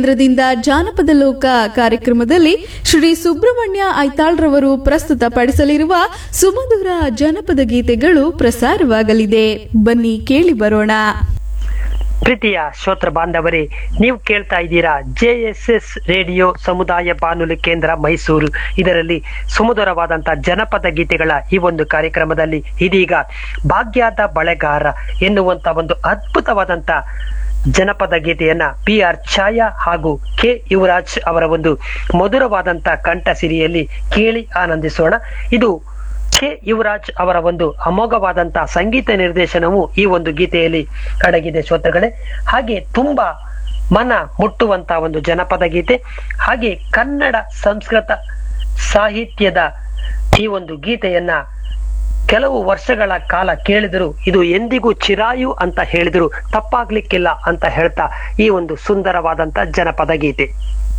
ಕೇಂದ್ರದಿಂದ ಜಾನಪದ ಲೋಕ ಕಾರ್ಯಕ್ರಮದಲ್ಲಿ ಶ್ರೀ ಸುಬ್ರಹ್ಮಣ್ಯ ಐತಾಳ್ರವರು ಪ್ರಸ್ತುತಪಡಿಸಲಿರುವ ಸುಮಧುರ ಜನಪದ ಗೀತೆಗಳು ಪ್ರಸಾರವಾಗಲಿದೆ ಬನ್ನಿ ಕೇಳಿ ಬರೋಣ ಪ್ರೀತಿಯ ಶ್ರೋತ್ರ ಬಾಂಧವರೇ ನೀವು ಕೇಳ್ತಾ ಇದ್ದೀರಾ ಜೆ ಎಸ್ ಎಸ್ ರೇಡಿಯೋ ಸಮುದಾಯ ಬಾನುಲಿ ಕೇಂದ್ರ ಮೈಸೂರು ಇದರಲ್ಲಿ ಸುಮಧುರವಾದಂತ ಜನಪದ ಗೀತೆಗಳ ಈ ಒಂದು ಕಾರ್ಯಕ್ರಮದಲ್ಲಿ ಇದೀಗ ಭಾಗ್ಯದ ಬಳೆಗಾರ ಎನ್ನುವಂತ ಒಂದು ಅದ್ಭುತವಾದಂತ ಜನಪದ ಗೀತೆಯನ್ನ ಪಿ ಆರ್ ಛಾಯಾ ಹಾಗೂ ಕೆ ಯುವರಾಜ್ ಅವರ ಒಂದು ಮಧುರವಾದಂತ ಕಂಠ ಸಿರಿಯಲ್ಲಿ ಕೇಳಿ ಆನಂದಿಸೋಣ ಇದು ಕೆ ಯುವರಾಜ್ ಅವರ ಒಂದು ಅಮೋಘವಾದಂತ ಸಂಗೀತ ನಿರ್ದೇಶನವು ಈ ಒಂದು ಗೀತೆಯಲ್ಲಿ ಅಡಗಿದೆ ಶ್ರೋತೃಗಳೇ ಹಾಗೆ ತುಂಬಾ ಮನ ಮುಟ್ಟುವಂತ ಒಂದು ಜನಪದ ಗೀತೆ ಹಾಗೆ ಕನ್ನಡ ಸಂಸ್ಕೃತ ಸಾಹಿತ್ಯದ ಈ ಒಂದು ಗೀತೆಯನ್ನ ಕೆಲವು ವರ್ಷಗಳ ಕಾಲ ಕೇಳಿದರು ಇದು ಎಂದಿಗೂ ಚಿರಾಯು ಅಂತ ಹೇಳಿದ್ರು ತಪ್ಪಾಗ್ಲಿಕ್ಕಿಲ್ಲ ಅಂತ ಹೇಳ್ತಾ ಈ ಒಂದು ಸುಂದರವಾದಂತ ಜನಪದ ಗೀತೆ